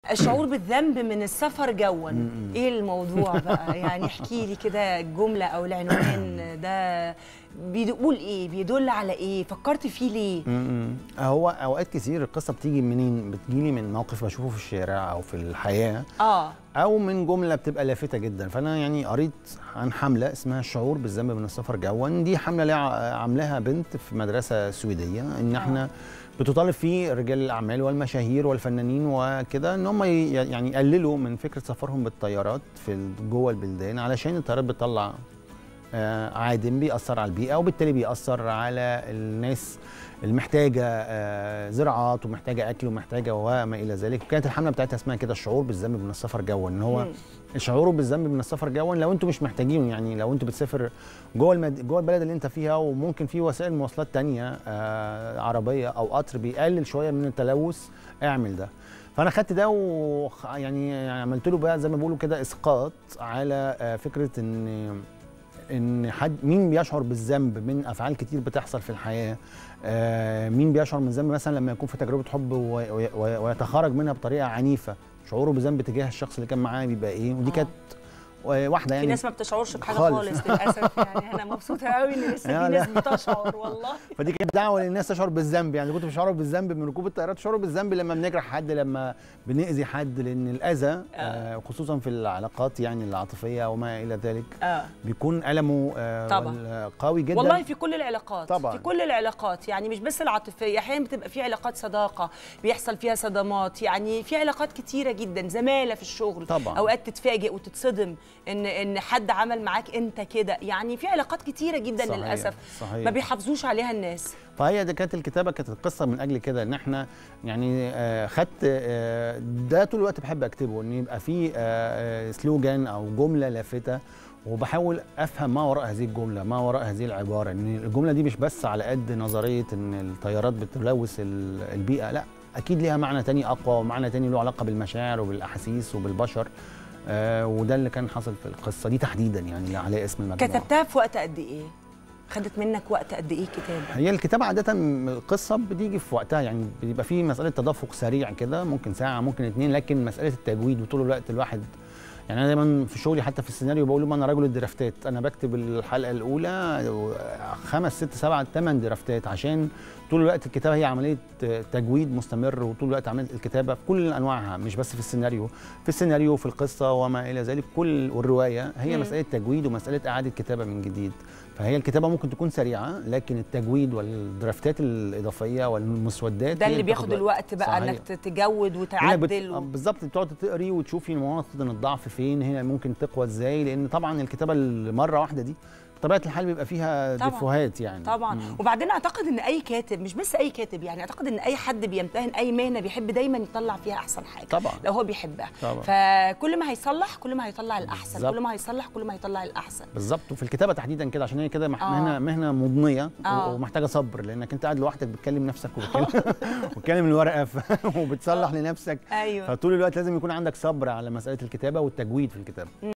الشعور بالذنب من السفر جوا ايه الموضوع بقى يعني احكي لي كده الجمله او العنوان ده بيقول ايه بيدل على ايه فكرت فيه ليه م-م. هو اوقات كتير القصه بتيجي منين بتجيلي من موقف بشوفه في الشارع او في الحياه اه او من جمله بتبقى لافته جدا فانا يعني قريت عن حمله اسمها الشعور بالذنب من السفر جوا دي حمله ليها عاملاها بنت في مدرسه سويديه ان احنا بتطالب فيه رجال الاعمال والمشاهير والفنانين وكده ان هم يعني يقللوا من فكره سفرهم بالطيارات في جوه البلدان علشان الطيارات بتطلع عادم بيأثر على البيئة وبالتالي بيأثر على الناس المحتاجة زراعات ومحتاجة أكل ومحتاجة وما إلى ذلك كانت الحملة بتاعتها اسمها كده الشعور بالذنب من السفر جوا إن هو الشعور بالذنب من السفر جوا لو أنتم مش محتاجينه يعني لو أنتوا بتسافر جوه المد... جوه البلد اللي أنت فيها وممكن في وسائل مواصلات تانية عربية أو قطر بيقلل شوية من التلوث اعمل ده فانا خدت ده ويعني يعني عملت له بقى زي ما بيقولوا كده اسقاط على فكره ان ان حد مين بيشعر بالذنب من افعال كتير بتحصل في الحياه آه مين بيشعر من الذنب مثلا لما يكون في تجربه حب ويتخرج منها بطريقه عنيفه شعوره بالذنب تجاه الشخص اللي كان معاه بيبقى ايه ودي كانت واحده يعني في ناس ما بتشعرش بحاجه خالص, خالص للاسف يعني انا مبسوطه قوي ان لسه في ناس بتشعر والله فدي كانت دعوه للناس تشعر بالذنب يعني كنت بشعر بالذنب من ركوب الطيارات شعور بالذنب لما بنجرح حد لما بنأذي حد لان الاذى آه. خصوصا في العلاقات يعني العاطفيه وما الى ذلك آه. بيكون المه آه طبعا قوي جدا والله في كل العلاقات طبعا في كل العلاقات يعني مش بس العاطفيه احيانا بتبقى في علاقات صداقه بيحصل فيها صدمات يعني في علاقات كتيره جدا زماله في الشغل طبعا اوقات تتفاجئ وتتصدم ان ان حد عمل معاك انت كده يعني في علاقات كتيره جدا صحيح للاسف صحيح ما بيحافظوش عليها الناس فهي دي كانت الكتابه كانت القصه من اجل كده ان احنا يعني آه خدت آه ده طول الوقت بحب اكتبه ان يبقى في آه سلوجان او جمله لافته وبحاول افهم ما وراء هذه الجمله ما وراء هذه العباره ان الجمله دي مش بس على قد نظريه ان الطيارات بتلوث البيئه لا اكيد ليها معنى تاني اقوى ومعنى تاني له علاقه بالمشاعر وبالاحاسيس وبالبشر آه وده اللي كان حصل في القصه دي تحديدا يعني اللي عليها اسم المجموعه كتبتها في وقت قد ايه خدت منك وقت قد ايه كتابه هي الكتابه عاده القصه بتيجي في وقتها يعني بيبقى في مساله تدفق سريع كده ممكن ساعه ممكن اتنين لكن مساله التجويد وطول الوقت الواحد يعني انا دايما في شغلي حتى في السيناريو بقول لهم انا رجل الدرافتات انا بكتب الحلقه الاولى خمس ست سبع ثمان درافتات عشان طول الوقت الكتابه هي عمليه تجويد مستمر وطول الوقت عمليه الكتابه في كل انواعها مش بس في السيناريو في السيناريو في القصه وما الى ذلك كل والروايه هي م. مساله تجويد ومساله اعاده كتابه من جديد فهي الكتابه ممكن تكون سريعه لكن التجويد والدرافتات الاضافيه والمسودات ده اللي بياخد الوقت بقى صحيح. انك تجود وتعدل و... بالظبط بتقعد تقري وتشوفي مواطن الضعف فين هنا ممكن تقوى ازاي لان طبعا الكتابه المره واحده دي بطبيعه الحال بيبقى فيها طبعًا ديفوهات يعني طبعا مم. وبعدين اعتقد ان اي كاتب مش بس اي كاتب يعني اعتقد ان اي حد بيمتهن اي مهنه بيحب دايما يطلع فيها احسن حاجه طبعا لو هو بيحبها طبعا. فكل ما هيصلح كل ما هيطلع الاحسن بالزبط. كل ما هيصلح كل ما هيطلع الاحسن بالظبط وفي الكتابه تحديدا كده عشان هي كده مهنه آه. مهنه مضنيه آه. ومحتاجه صبر لانك انت قاعد لوحدك بتكلم نفسك وبتكلم وبتكلم الورقه وبتصلح لنفسك ايوه فطول الوقت لازم يكون عندك صبر على مساله الكتابه والتجويد في الكتابه